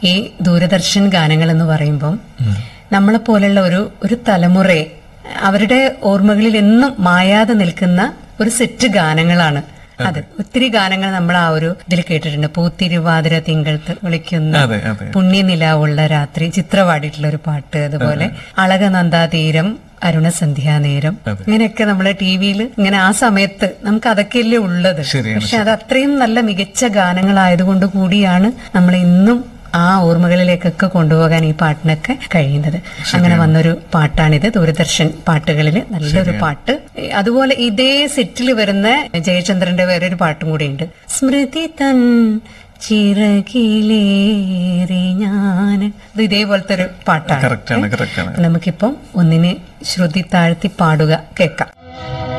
ഈ ദൂരദർശൻ ഗാനങ്ങൾ എന്ന് പറയുമ്പം നമ്മളെ പോലുള്ള ഒരു ഒരു തലമുറയെ അവരുടെ ഓർമ്മകളിൽ എന്നും മായാതെ നിൽക്കുന്ന ഒരു സെറ്റ് ഗാനങ്ങളാണ് അത് ഒത്തിരി ഗാനങ്ങൾ നമ്മൾ ആ ഒരു ഇതിൽ കേട്ടിട്ടുണ്ട് പൂത്തിരുവാതിര തിങ്കൾ ത- വിളിക്കുന്ന അതെ അതെ പുണ്യനിലാവുള്ള രാത്രി ചിത്രപാടിയിട്ടുള്ള ഒരു പാട്ട് അതുപോലെ അളകനന്ദാതീരം അരുണസന്ധ്യാനേരം അതെ. ഇങ്ങനെയൊക്കെ നമ്മളെ ടി വിയിൽ ഇങ്ങനെ ആ സമയത്ത് നമുക്ക് അതൊക്കെയല്ലേ ഉള്ളത് ശരിയാണ്, പക്ഷെ അത് അത്രയും നല്ല മികച്ച ഗാനങ്ങളായതുകൊണ്ട് കൂടിയാണ് നമ്മൾ ഇന്നും ആ ഓർമ്മകളിലേക്കൊക്കെ കൊണ്ടുപോകാൻ ഈ പാട്ടിനൊക്കെ കഴിയുന്നത് അങ്ങനെ വന്നൊരു പാട്ടാണിത് ദൂരദർശൻ പാട്ടുകളിൽ നല്ലൊരു പാട്ട് അതുപോലെ ഇതേ സെറ്റിൽ വരുന്ന ജയചന്ദ്രന്റെ വേറൊരു പാട്ടും കൂടിയുണ്ട് സ്മൃതി തൻ ചിറകിലേറി ഞാൻ ഇത് ഇതേപോലത്തെ ഒരു പാട്ടാണ് കറക്റ്റ് ആണ് കറക്റ്റ് ആണ് നമുക്കിപ്പം ഒന്നിനെ ശ്രുതി താഴ്ത്തി പാടുക കേൾക്കാം